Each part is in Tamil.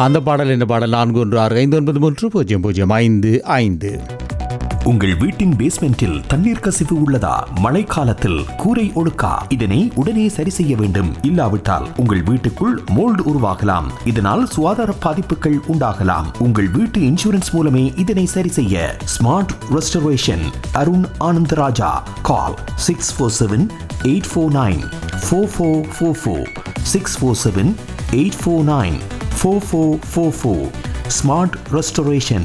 அந்த பாடல் என்ன பாடல் நான்கு ஒன்று ஆறு ஐந்து ஒன்பது மூன்று பூஜ்ஜியம் பூஜ்ஜியம் ஐந்து ஐந்து உங்கள் வீட்டின் பேஸ்மெண்டில் தண்ணீர் கசிவு உள்ளதா மழைக்காலத்தில் கூரை ஒழுக்கா இதனை உடனே சரி செய்ய வேண்டும் இல்லாவிட்டால் உங்கள் வீட்டுக்குள் மோல்டு உருவாகலாம் இதனால் சுகாதார பாதிப்புகள் உண்டாகலாம் உங்கள் வீட்டு இன்சூரன்ஸ் மூலமே இதனை சரி செய்ய smart restoration Arun Anandaraja call six four seven eight four nine four four four four six four seven eight four nine four four four four smart restoration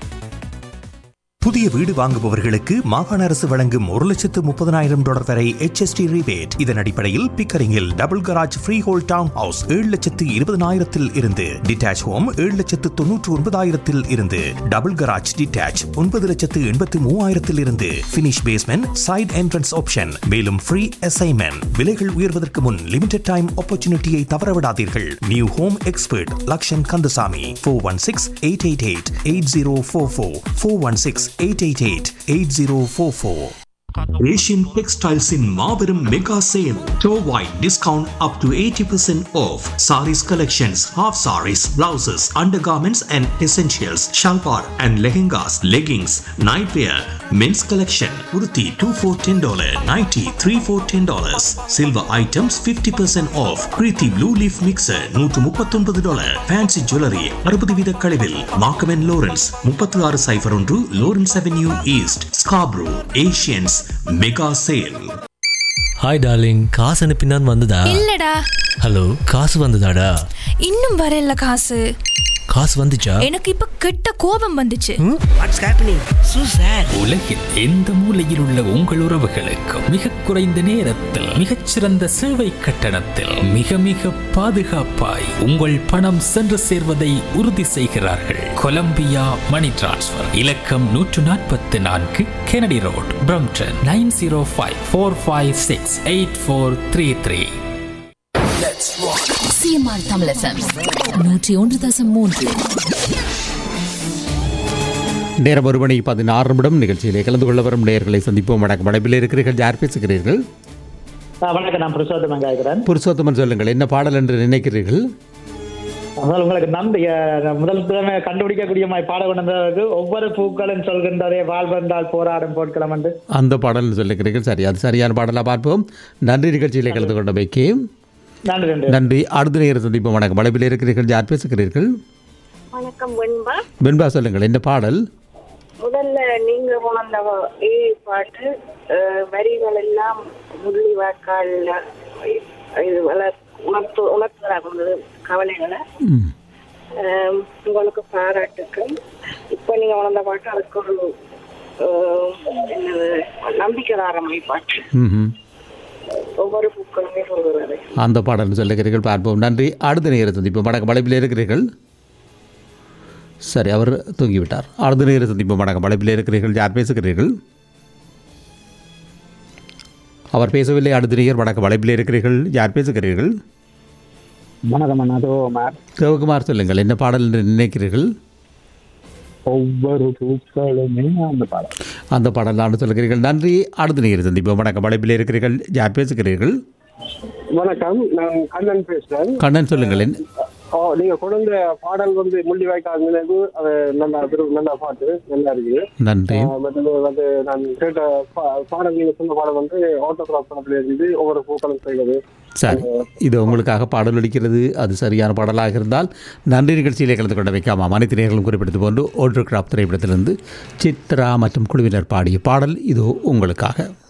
புதிய வீடு வாங்குபவர்களுக்கு மாகாண அரசு வழங்கும் ஒரு லட்சத்து முப்பதனாயிரம் டாலர் வரை HST rebate இதன் அடிப்படையில் பிக்கரிங்கில் double garage freehold town house ஏழு லட்சத்து இருபதனாயிரத்தில் இருந்து டிட்டாச் ஹோம் ஏழு லட்சத்து தொன்னூற்று ஒன்பதாயிரத்தில் இருந்து டபுள் கராஜ் டிட்டாச் ஒன்பது லட்சத்து எண்பத்து மூவாயிரத்தில் இருந்து finish basement side entrance option மேலும் ஃப்ரீ அசைன்மெண்ட் விலைகள் உயர்வதற்கு முன் லிமிடெட் டைம் ஆப்பர்ச்சுனிட்டியை தவறவிடாதீர்கள் new home expert Lakshan Kandasamy four one six eight eight eight eight zero four four four one six eight eight eight eight zero four four Asian டெக்ஸ்டைல்ஸின் மாபெரும் மெகா சேல் டோவாய் discount up to eighty percent off sarees collections half sarees blouses under garments and essentials shalwar and lehengas leggings night wear men's collection உருத்தி two for ten dollar nighty three for ten dollars silver items fifty percent off Preethi blue leaf mixer நூற்று முப்பத்தொன்பது டாலர் ஃபேன்சி ஜுவல்லரி அறுபது வீத கழிவில் மார்க்கமென் லோரன்ஸ் முப்பத்தி ஆறு சைஃபர் ஒன்று Lawrence avenue east Scarborough Asian's mega sale hi darling காசு அனுப்பினான் வந்ததா இல்லடா ஹலோ காசு வந்ததாடா இன்னும் வரல காசு காசு வந்துச்சா எனக்கு இப்ப கெட்ட கோபம் வந்துச்சு வாட்ஸ் ஹேப்பனிங் சூ சார் உலகில் எந்த மூலையில் உள்ள உங்கள் உறவுகளுக்கு மிக குறைந்த நேரத்தில் மிகச்சிறந்த சேவை கட்டணத்தில் மிக மிக பாதுகாப்பாய் உங்கள் பணம் சென்று சேர்வதை உறுதி செய்கிறார்கள் கொலம்பியா மணி டிரான்ஸ்ஃபர் இலக்கம் நூற்று நாற்பத்தி நான்கு Kennedy road Brampton nine zero five four five six eight four three three CMR Tamil FM நூற்றி ஒன்று தசம் மூன்று நேரம் ஒரு மணி பதினாறு நிமிடம் நிகழ்ச்சியிலே கலந்து கொள்ள வரும் நேயர்களை சந்திப்போம் வணக்கம் அடைப்பில் இருக்கிறீர்கள் யார் பேசுகிறீர்கள் ஆ, வணக்கம் நான் புருஷோத்தமன் கேட்கிறேன் புருஷோத்தமன் சொல்லுங்கள் என்ன பாடல் என்று நினைக்கிறீர்கள் முதல் உங்களுக்கு நன்றி அஹ், முதல் திறமை கண்டுபிடிக்கக்கூடிய மாதிரி பாட கொண்டதற்கு ஒவ்வொரு பூக்களும் சொல்கின்றதே வாழ்வென்றால் போராடும் போட்களம் என்று அந்த பாடல் சொல்லுகிறீர்கள் சரி அது சரியான பாடலாக பார்ப்போம் நன்றி நிகழ்ச்சியிலே கலந்து கொண்டமைக்கு நன்றி நன்றி நன்றி அடுத்த நேரம் சந்திப்போம் வணக்கம் அடைப்பில் இருக்கிறீர்கள் யார் பேசுகிறீர்கள் வணக்கம் வெண்பா வெண்பா சொல்லுங்கள் என்ன பாடல் முதல்ல நீங்க உணர்ந்த ஏ பாட்டு அஹ், வரிகள் எல்லாம் முள்ளி வாக்கால் இது வள- உணர்த்து உணர்த்துவதாக இருந்தது கவலைகளை ம். அஹ், உங்களுக்கு பாராட்டுக்கள் இப்ப நீங்க உணர்ந்த பாட்டு அதுக்கு ஒரு அஹ், என்னது நம்பிக்கைதாரமை பாட்டு ம்ஹும். ஒவ்வொரு பூக்களுமே சொல்கிறது அந்த பாடல் சொல்லுகிறீர்கள் பார்ப்போம் நன்றி அடுத்த நேரம் சந்திப்போம் வணக்கம் அழைப்பில் இருக்கிறீர்கள் சரி அவர் தூங்கிவிட்டார் அடுத்த நேரம் சந்திப்போம் வணக்கம் அழைப்பில் இருக்கிறீர்கள் யார் பேசுகிறீர்கள் அவர் பேசவில்லை அடுத்த நேயர் வணக்கம் அழைப்பில் இருக்கிறீர்கள் யார் பேசுகிறீர்கள் வணக்கம் அண்ணா தோமார் சிவகுமார் சொல்லுங்கள் என்ன பாடல் என்று நினைக்கிறீர்கள் ஒவ்வொரு பூக்களுமே அந்த பாடம் அந்த பாடல் நான் சொல்லுகிறீர்கள் நன்றி அடுத்த நேரம் சந்திப்போம் வணக்கம் அழைப்பில் இருக்கிறீர்கள் யார் பேசுகிறீர்கள் வணக்கம் நான் கண்ணன் பேசுறேன் கண்ணன் சொல்லுங்கள் என்ன- ஓ நீங்க கொண்டு பாடல் வந்து முள்ளி வாய்க்கால் நினைவு அது நல்லா விரு- நல்ல பாட்டு நல்லா இருக்குது நன்றி ஆஹ் மற்றது வந்து நான் கேட்ட பா- பாடல் நீங்க சொன்ன பாடல் வந்து ஆட்டோகிராஃப் படத்துல இருந்து ஒவ்வொரு பூக்களும் செய்வது சரி இது உங்களுக்காக பாடல் ஒலிக்கிறது அது சரியான பாடலாக இருந்தால் நன்றி நிகழ்ச்சியிலே கலந்து கொண்ட வைக்காம அனைத்து நேர்களும் குறிப்பிட்டது போன்று ஓல்ட்ரு கிராப் திரைப்படத்திலிருந்து சித்ரா மற்றும் குழுவினர் பாடிய பாடல் இதோ உங்களுக்காக